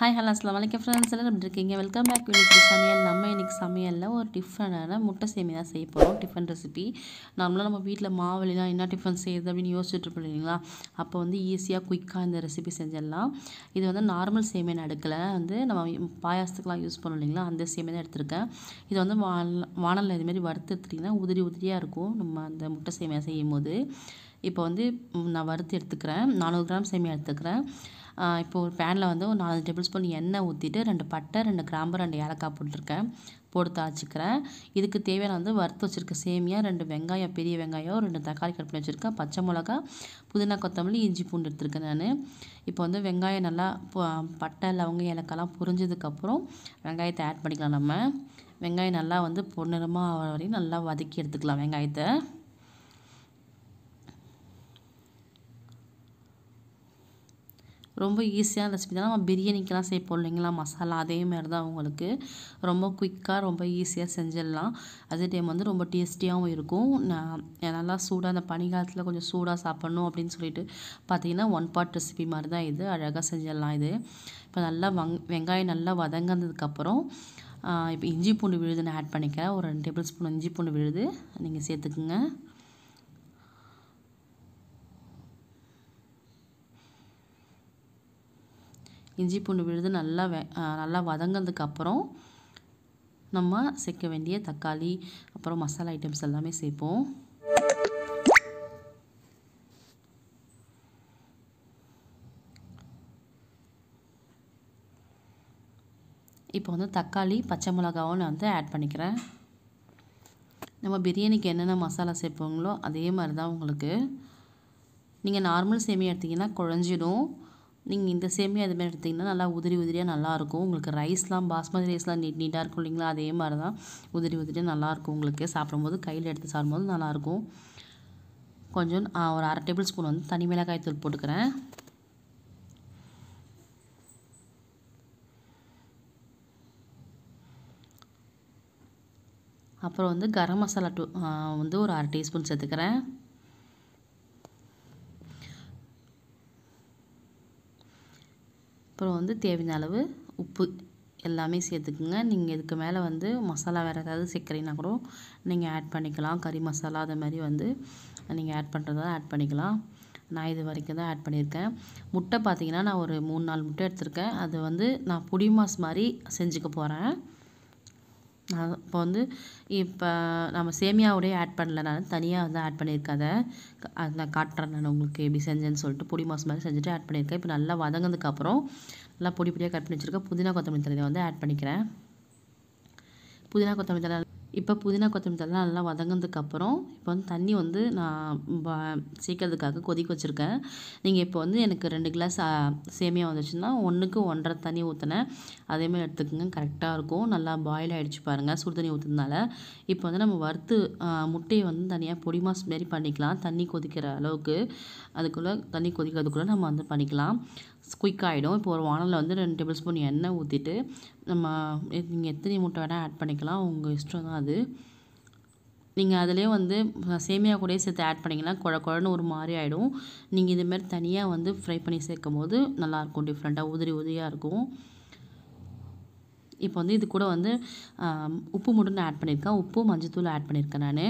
hi hello அஸ்லாம் வலைக்கம் friends எல்லாம் எப்படி இருக்கீங்க வெல்கம் பேக் இன்னைக்கு சமையல் நம்ம இன்னைக்கு சமையலில் ஒரு டிஃப்ரெண்டான முட்டை சேமி தான் செய்ய போகிறோம் டிஃபன் ரெசிபி நார்மலாக நம்ம வீட்டில் மாவுலாம் என்ன டிஃபன் செய்யுது அப்படின்னு யோசிச்சுட்டு இருப்போம் இல்லைங்களா அப்போ வந்து ஈஸியாக குயிக்காக இந்த ரெசிபி செஞ்சிடலாம் இது வந்து நார்மல் சேமியன் அடுக்கல வந்து நம்ம பாயாசத்துக்குலாம் யூஸ் பண்ணோம் இல்லைங்களா அந்த சேமியை தான் எடுத்திருக்கேன் இது வந்து வானல் வானலில் இதுமாரி வறுத்து எடுத்துட்டிங்கன்னா உதிரி உதிரியாக இருக்கும் நம்ம அந்த முட்டை சேமியா செய்யும் போது இப்போ வந்து ம், நான் வறுத்து எடுத்துக்கிறேன் நானூறு கிராம் சேமியா எடுத்துக்கிறேன் ஆஹ் இப்போ ஒரு பேனில் வந்து ஒரு நாலு டேபிள் ஸ்பூன் எண்ணெய் ஊற்றிட்டு ரெண்டு பட்டை ரெண்டு கிராம்பு ரெண்டு ஏலக்காய் போட்டிருக்கேன் போட்டு தாளிச்சிக்கிறேன் இதுக்கு தேவையான வந்து வறுத்து வச்சுருக்க சேமியா ரெண்டு வெங்காயம் பெரிய வெங்காயம் ரெண்டு தக்காளி கட் பண்ணி வச்சுருக்கேன் பச்சை மிளகா புதினா கொத்தமல்லி இஞ்சி பூண்டு எடுத்துருக்கேன் நான் இப்போ வந்து வெங்காயம் நல்லா ப- பட்டை லவங்க ஏலக்காய்லாம் புரிஞ்சதுக்கப்புறம் வெங்காயத்தை ஆட் பண்ணிக்கலாம் நம்ம வெங்காயம் நல்லா வந்து பொன்னிறமாக ஆகிற வரையும் நல்லா வதக்கி எடுத்துக்கலாம் வெங்காயத்தை ரொம்ப ஈஸியான ரெசிபி தான் நம்ம பிரியாணிக்கெலாம் செய்யப்போம் இல்லைங்களா மசாலா அதே மாதிரி தான் உங்களுக்கு ரொம்ப குயிக்காக ரொம்ப ஈஸியாக செஞ்சிடலாம் அதே டைம் வந்து ரொம்ப டேஸ்டியாகவும் இருக்கும் நான் நல்லா சூடாக அந்த பனிக்காலத்தில் கொஞ்சம் சூடாக சாப்பிட்ணும் அப்படின்னு சொல்லிட்டு பார்த்தீங்கன்னா ஒன் பார்ட் ரெசிபி மாதிரி தான் இது அழகாக செஞ்சிடலாம் இது இப்போ நல்லா வங் வெங்காயம் நல்லா வதங்கினதுக்கப்புறம் இப்போ இஞ்சி பூண்டு விழுது நான் ஆட் பண்ணிக்கிறேன் ஒரு ரெண்டு டேபிள் ஸ்பூன் இஞ்சி பூண்டு விழுது நீங்கள் சேர்த்துக்குங்க இஞ்சி பூண்டு விழுது நல்லா வெ ஆ, நல்லா வதங்கினதுக்கு அப்புறம் நம்ம சேர்க்க வேண்டிய தக்காளி அப்புறம் மசாலா ஐட்டம்ஸ் எல்லாமே சேர்ப்போம் இப்போ வந்து தக்காளி பச்சை மிளகாவும் நான் வந்து ஆட் பண்ணிக்கிறேன் நம்ம பிரியாணிக்கு என்னென்ன மசாலா சேர்ப்போங்களோ அதே மாதிரி தான் உங்களுக்கு நீங்கள் நார்மல் சேமியா எடுத்தீங்கன்னா குழஞ்சிடும் நீங்கள் இந்த சேமியா இது மாதிரி எடுத்தீங்கன்னா நல்லா உதிரி உதிரியாக நல்லாயிருக்கும் உங்களுக்கு ரைஸ்லாம் பாஸ்மதி ரைஸ்லாம் நீட் நீட்டாக இருக்கும் இல்லைங்களா அதே மாதிரி தான் உதிரி உதிரியாக நல்லாயிருக்கும் உங்களுக்கு சாப்பிடும்போது கையில் எடுத்து சாப்பிடும்போது நல்லாயிருக்கும் கொஞ்சம் ஆ, ஒரு அரை டேபிள் ஸ்பூன் வந்து தனி மிளகாய் தூள் போட்டுக்கிறேன் அப்புறம் வந்து கரம் மசாலா டூ ஆ, வந்து ஒரு அரை டீஸ்பூன் சேர்த்துக்கிறேன் அப்புறம் வந்து தேவையான அளவு உப்பு எல்லாமே சேர்த்துக்குங்க நீங்கள் இதுக்கு மேலே வந்து மசாலா வேறு ஏதாவது சேர்க்குறீங்கன்னா கூட நீங்கள் ஆட் பண்ணிக்கலாம் கறி மசாலா அது மாதிரி வந்து நீங்கள் ஆட் பண்ணுறதா ஆட் பண்ணிக்கலாம் நான் இது வரைக்கும் தான் ஆட் பண்ணியிருக்கேன் முட்டை பார்த்தீங்கன்னா நான் ஒரு மூணு நாலு முட்டை எடுத்திருக்கேன் அது வந்து நான் பொடி மாஸ் மாதிரி செஞ்சுக்க போகிறேன் நான் இப்போ வந்து இப்போ நம்ம சேமியாவோடய ஆட் பண்ணல நான் தனியாக வந்து ஆட் பண்ணியிருக்கேன் அதை க- அது நான் காட்டுறேன் நான் உங்களுக்கு எப்படி செஞ்சேன்னு சொல்லிட்டு பொடி மாஸ் மாதிரி செஞ்சுட்டு ஆட் பண்ணியிருக்கேன் இப்போ நல்லா வதங்கினதுக்கப்புறம் நல்லா பொடி பொடியாக கட் பண்ணி வச்சுருக்கேன் புதினா கொத்தமல்லி தழையை வந்து ஆட் பண்ணிக்கிறேன் புதினா கொத்தமல்லி தழை இப்போ புதினா கொத்தமல்லி தழை நல்லா வதங்கினதுக்கப்புறம் இப்போ வந்து தண்ணி வந்து நான் வ- சேர்க்கறதுக்காக கொதிக்க வச்சுருக்கேன் நீங்கள் இப்போ வந்து எனக்கு ரெண்டு கிளாஸ் சேமியா வந்துச்சுன்னா ஒன்றுக்கு ஒன்றரை தண்ணி ஊற்றினேன் அதேமாதிரி எடுத்துக்கோங்க கரெக்டாக இருக்கும் நல்லா பாயில் ஆகிடுச்சு பாருங்கள் சுடு தண்ணி ஊற்றுனால இப்போ வந்து நம்ம வறுத்து ஆ, முட்டையை வந்து தனியாக பொடி மாஸ் மாரி பண்ணிக்கலாம் தண்ணி கொதிக்கிற அளவுக்கு அதுக்குள்ளே தண்ணி கொதிக்கிறதுக்குள்ளே நம்ம வந்து பண்ணிக்கலாம் குயிக் ஆகிடும் இப்போ ஒரு வானலில் வந்து ரெண்டு டேபிள் ஸ்பூன் எண்ணெய் ஊற்றிட்டு நம்ம நீங்கள் எத்தனை முட்டை வேணால் ஆட் பண்ணிக்கலாம் உங்கள் இஷ்டம் தான் அது நீங்கள் அதிலே வந்து சேமியா கூடயே சேர்த்து ஆட் பண்ணிங்கன்னா குழ குழன்னு ஒரு மாதிரி ஆகிடும் நீங்கள் இதுமாரி தனியாக வந்து ஃப்ரை பண்ணி சேர்க்கும் போது நல்லாயிருக்கும் டிஃப்ரெண்ட்டாக உதிரி உதிரியாக இருக்கும் இப்போ வந்து இது கூட வந்து ஆம், உப்பு மட்டும் நான் ஆட் பண்ணியிருக்கேன் உப்பு மஞ்சத்தூள் ஆட் பண்ணியிருக்கேன் நான்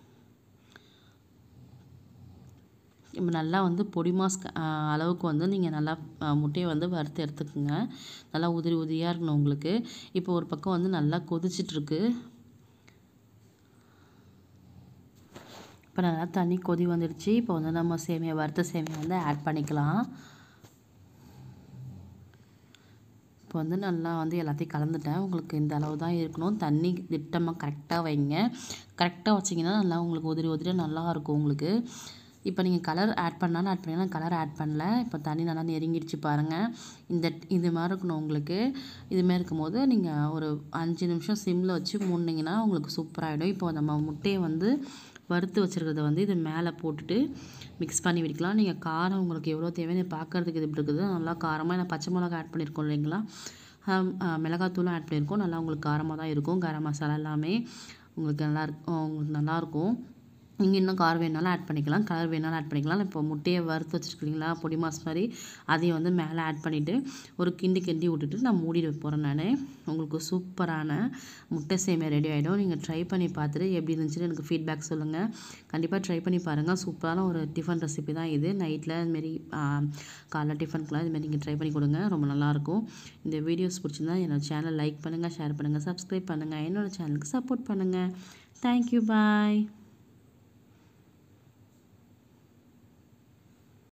இப்போ நல்லா வந்து பொடி மாஸ் அளவுக்கு வந்து நீங்கள் நல்லா ஆ, முட்டையை வந்து வறுத்து எடுத்துக்கோங்க நல்லா உதிரி உதிரியாக இருக்கணும் உங்களுக்கு இப்போ ஒரு பக்கம் வந்து நல்லா கொதிச்சிட்ருக்கு இப்போ நல்லா தண்ணி கொதி வந்துடுச்சு இப்போ வந்து நம்ம சேமியா வறுத்த சேமியா வந்து ஆட் பண்ணிக்கலாம் இப்போ வந்து நல்லா வந்து எல்லாத்தையும் கலந்துட்டேன் உங்களுக்கு இந்த அளவு தான் இருக்கணும் தண்ணி திட்டமாக கரெக்டாக வைங்க கரெக்டாக வச்சிங்கன்னா நல்லா உங்களுக்கு உதிரி உதிரியாக நல்லா இருக்கும் உங்களுக்கு இப்போ நீங்கள் கலர் ஆட் பண்ணாலும் ஆட் பண்ணிங்கன்னா கலர் ஆட் பண்ணல இப்போ தண்ணி நல்லா நெருங்கிடுச்சு பாருங்கள் இந்த இது மாதிரி இருக்கணும் உங்களுக்கு இது மாதிரி இருக்கும்போது நீங்கள் ஒரு அஞ்சு நிமிஷம் சிம்மில் வச்சு மூடினீங்கன்னா உங்களுக்கு சூப்பராகிடும் இப்போ நம்ம முட்டையை வந்து வறுத்து வச்சுருக்கிறத வந்து இது மேலே போட்டுட்டு மிக்ஸ் பண்ணி விட்டுக்கலாம் நீங்கள் காரம் உங்களுக்கு எவ்வளோ தேவைன்னு பார்க்கறதுக்கு இது இப்படி இருக்குது நல்லா காரமாக நான் பச்சை மிளகா ஆட் பண்ணியிருக்கோம் இல்லைங்களா ஆம், ஆ, மிளகாத்தூளும் ஆட் பண்ணியிருக்கோம் நல்லா உங்களுக்கு காரமாக தான் இருக்கும் கரம் மசாலா எல்லாமே உங்களுக்கு நல்லா இருக்கும் உங்களுக்கு நல்லாயிருக்கும் நீங்கள் இன்னும் காரம் வேணாலும் ஆட் பண்ணிக்கலாம் கலர் வேணாலும் ஆட் பண்ணிக்கலாம் இப்போ முட்டையை வறுத்து வச்சுருக்கீங்களா பொடி மாஸ் மாதிரி அதையும் வந்து மேலே ஆட் பண்ணிவிட்டு ஒரு கிண்டி கிண்டி விட்டுட்டு நான் மூடி போகிறேன் நான் உங்களுக்கு சூப்பரான முட்டை சேமியா ரெடி ஆகிடும் நீங்கள் ட்ரை பண்ணி பார்த்துட்டு எப்படி இருந்துச்சுன்னு எனக்கு ஃபீட்பேக் சொல்லுங்கள் கண்டிப்பாக ட்ரை பண்ணி பாருங்கள் சூப்பரான ஒரு டிஃபன் ரெசிபி தான் இது நைட்டில் இதுமாரி காலைல டிஃபனுக்குலாம் இதுமாரி நீங்கள் ட்ரை பண்ணி கொடுங்க ரொம்ப நல்லாயிருக்கும் இந்த வீடியோஸ் பிடிச்சிருந்தா என்னோடய சேனல் லைக் பண்ணுங்கள் ஷேர் பண்ணுங்கள் சப்ஸ்கிரைப் பண்ணுங்கள் என்னோடய சேனலுக்கு சப்போர்ட் பண்ணுங்கள் தேங்க்யூ பாய்